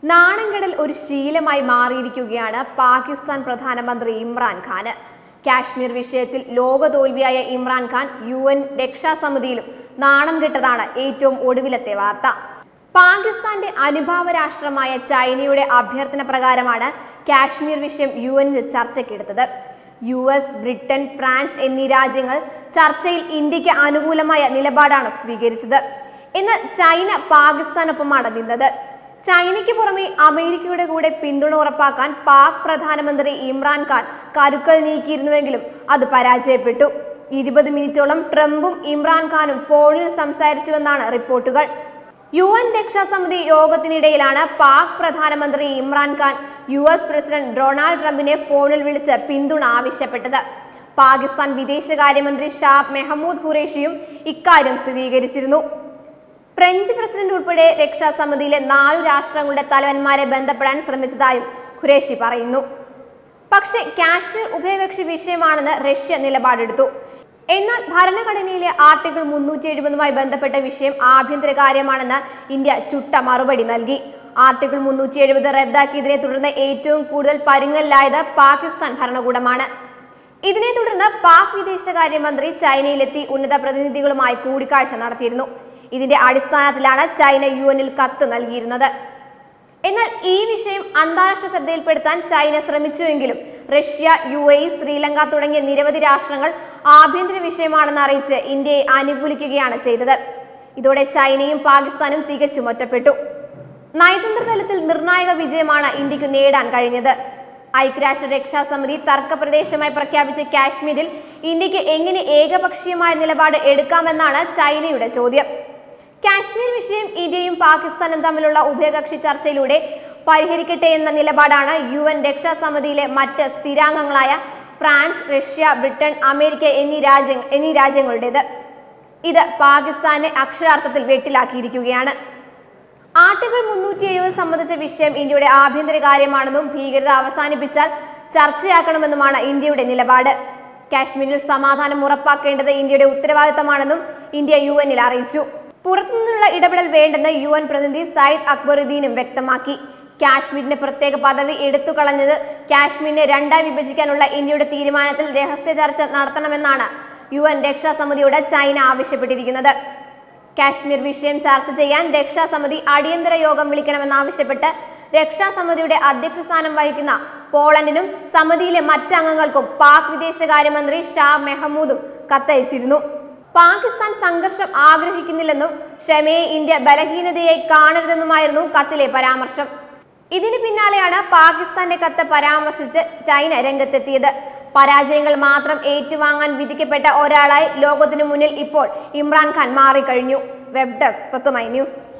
നാണംകെടൽ ഒരു ശീലമായി മാറിയിരിക്കുകയാണ് പാകിസ്ഥാൻ പ്രധാനമന്ത്രി ഇമ്രാൻഖാന് കാശ്മീർ വിഷയത്തിൽ ലോക തോൽവിയായ ഇമ്രാൻഖാൻ യു എൻ രക്ഷാസമിതിയിലും നാണം കെട്ടതാണ് ഏറ്റവും ഒടുവിലത്തെ വാർത്ത പാകിസ്ഥാന്റെ അനുഭാവ രാഷ്ട്രമായ ചൈനയുടെ അഭ്യർത്ഥന പ്രകാരമാണ് കാശ്മീർ വിഷയം യു എനിൽ ചർച്ചയ്ക്കെടുത്തത് യു എസ് ബ്രിട്ടൻ ഫ്രാൻസ് എന്നീ രാജ്യങ്ങൾ ചർച്ചയിൽ ഇന്ത്യക്ക് അനുകൂലമായ നിലപാടാണ് സ്വീകരിച്ചത് എന്നാൽ ചൈന പാകിസ്ഥാനൊപ്പമാണ് നിന്നത് ചൈനയ്ക്ക് പുറമെ അമേരിക്കയുടെ കൂടെ പിന്തുണ ഉറപ്പാക്കാൻ പാക് പ്രധാനമന്ത്രി ഇമ്രാൻഖാൻ കരുക്കൾ നീക്കിയിരുന്നുവെങ്കിലും അത് പരാജയപ്പെട്ടു ഇരുപത് മിനിറ്റോളം ട്രംപും ഇമ്രാൻഖാനും ഫോണിൽ സംസാരിച്ചുവെന്നാണ് റിപ്പോർട്ടുകൾ യു എൻ രക്ഷാസമിതി യോഗത്തിനിടയിലാണ് പാക് പ്രധാനമന്ത്രി Imran Khan U S president Donald ട്രംപിനെ ഫോണിൽ വിളിച്ച് പിന്തുണ ആവശ്യപ്പെട്ടത് പാകിസ്ഥാൻ വിദേശകാര്യമന്ത്രി ഷാ മെഹമ്മൂദ് ഖുറേഷിയും ഇക്കാര്യം സ്ഥിരീകരിച്ചിരുന്നു ഫ്രഞ്ച് പ്രസിഡന്റ് ഉൾപ്പെടെ രക്ഷാസമിതിയിലെ നാലു രാഷ്ട്രങ്ങളുടെ തലവന്മാരെ ബന്ധപ്പെടാൻ ശ്രമിച്ചതായും ഖുറേഷി പറയുന്നു പക്ഷേ കാശ്മീർ ഉഭയകക്ഷി വിഷയമാണെന്ന് റഷ്യ നിലപാടെടുത്തു എന്നാൽ ഭരണഘടനയിലെ ആർട്ടിക്കിൾ മുന്നൂറ്റി എഴുപതുമായി ബന്ധപ്പെട്ട വിഷയം ആഭ്യന്തര കാര്യമാണെന്ന് ഇന്ത്യ ചുട്ട മറുപടി നൽകി ആർട്ടിക്കിൾ മുന്നൂറ്റി എഴുപത് റദ്ദാക്കിയതിനെ തുടർന്ന് ഏറ്റവും കൂടുതൽ പരുങ്ങലിലായത് പാകിസ്ഥാൻ ഭരണകൂടമാണ് ഇതിനെ തുടർന്ന് പാക് വിദേശകാര്യമന്ത്രി ചൈനയിലെത്തി ഉന്നത പ്രതിനിധികളുമായി കൂടിക്കാഴ്ച നടത്തിയിരുന്നു ഇതിന്റെ അടിസ്ഥാനത്തിലാണ് ചൈന യു എനിൽ കത്ത് നൽകിയിരുന്നത് എന്നാൽ ഈ വിഷയം അന്താരാഷ്ട്ര ശ്രദ്ധയിൽപ്പെടുത്താൻ ചൈന ശ്രമിച്ചുവെങ്കിലും റഷ്യ യു എ ശ്രീലങ്ക തുടങ്ങിയ നിരവധി രാഷ്ട്രങ്ങൾ ആഭ്യന്തര വിഷയമാണെന്ന് അറിയിച്ച് ഇന്ത്യയെ അനുകൂലിക്കുകയാണ് ചെയ്തത് ഇതോടെ ചൈനയും പാകിസ്ഥാനും തികച്ചും ഒറ്റപ്പെട്ടു നയതന്ത്ര തലത്തിൽ നിർണായക വിജയമാണ് ഇന്ത്യക്ക് നേടാൻ കഴിഞ്ഞത് ഐക്യരാഷ്ട്ര രക്ഷാസമിതി തർക്ക പ്രദേശമായി പ്രഖ്യാപിച്ച കാശ്മീരിൽ ഇന്ത്യക്ക് എങ്ങനെ ഏകപക്ഷീയമായ നിലപാട് എടുക്കാമെന്നാണ് ചൈനയുടെ ചോദ്യം കാശ്മീർ വിഷയം ഇന്ത്യയും പാകിസ്ഥാനും തമ്മിലുള്ള ഉഭയകക്ഷി ചർച്ചയിലൂടെ പരിഹരിക്കട്ടെ എന്ന നിലപാടാണ് യു എൻ രക്ഷാസമിതിയിലെ മറ്റ് സ്ഥിരാംഗങ്ങളായ ഫ്രാൻസ് റഷ്യ ബ്രിട്ടൻ അമേരിക്ക എന്നീ രാജ്യ എന്നീ രാജ്യങ്ങളുടേത് ഇത് പാകിസ്ഥാനെ അക്ഷരാർത്ഥത്തിൽ വെട്ടിലാക്കിയിരിക്കുകയാണ് ആർട്ടിക്കിൾ മുന്നൂറ്റി എഴുപത് സംബന്ധിച്ച വിഷയം ഇന്ത്യയുടെ ആഭ്യന്തര കാര്യമാണെന്നും ഭീകരത അവസാനിപ്പിച്ചാൽ ചർച്ചയാക്കണമെന്നുമാണ് ഇന്ത്യയുടെ നിലപാട് കാശ്മീരിൽ സമാധാനം ഉറപ്പാക്കേണ്ടത് ഇന്ത്യയുടെ ഉത്തരവാദിത്തമാണെന്നും ഇന്ത്യ യു എന്നിൽ അറിയിച്ചു പുറത്തുനിന്നുള്ള ഇടപെടൽ വേണ്ടെന്ന് യു എൻ പ്രതിനിധി സയ്യിദ് അക്ബറുദ്ദീനും വ്യക്തമാക്കി കാശ്മീരിന്റെ പ്രത്യേക പദവി എടുത്തു കളഞ്ഞത് കാശ്മീരിനെ രണ്ടായി വിഭജിക്കാനുള്ള ഇന്ത്യയുടെ തീരുമാനത്തിൽ രഹസ്യ ചർച്ച നടത്തണമെന്നാണ് യു എൻ രക്ഷാസമിതിയോട് ചൈന ആവശ്യപ്പെട്ടിരിക്കുന്നത് കാശ്മീർ വിഷയം ചർച്ച ചെയ്യാൻ രക്ഷാസമിതി അടിയന്തര യോഗം വിളിക്കണമെന്നാവശ്യപ്പെട്ട് രക്ഷാസമിതിയുടെ അധ്യക്ഷ സ്ഥാനം വഹിക്കുന്ന പോളണ്ടിനും സമിതിയിലെ മറ്റംഗങ്ങൾക്കും പാക് വിദേശകാര്യമന്ത്രി ഷാ മെഹമ്മൂദും കത്തയച്ചിരുന്നു പാകിസ്ഥാൻ സംഘർഷം ആഗ്രഹിക്കുന്നില്ലെന്നും ക്ഷമയെ ഇന്ത്യ ബലഹീനതയായി കാണരുതെന്നുമായിരുന്നു കത്തിലെ പരാമർശം ഇതിന് പിന്നാലെയാണ് പാകിസ്ഥാന്റെ കത്ത് പരാമർശിച്ച് ചൈന രംഗത്തെത്തിയത് പരാജയങ്ങൾ മാത്രം ഏറ്റുവാങ്ങാൻ വിധിക്കപ്പെട്ട ഒരാളായി ലോകത്തിനു മുന്നിൽ ഇപ്പോൾ ഇമ്രാൻഖാൻ മാറിക്കഴിഞ്ഞു വെബ് ഡെസ്ക് തത്വമൈ ന്യൂസ്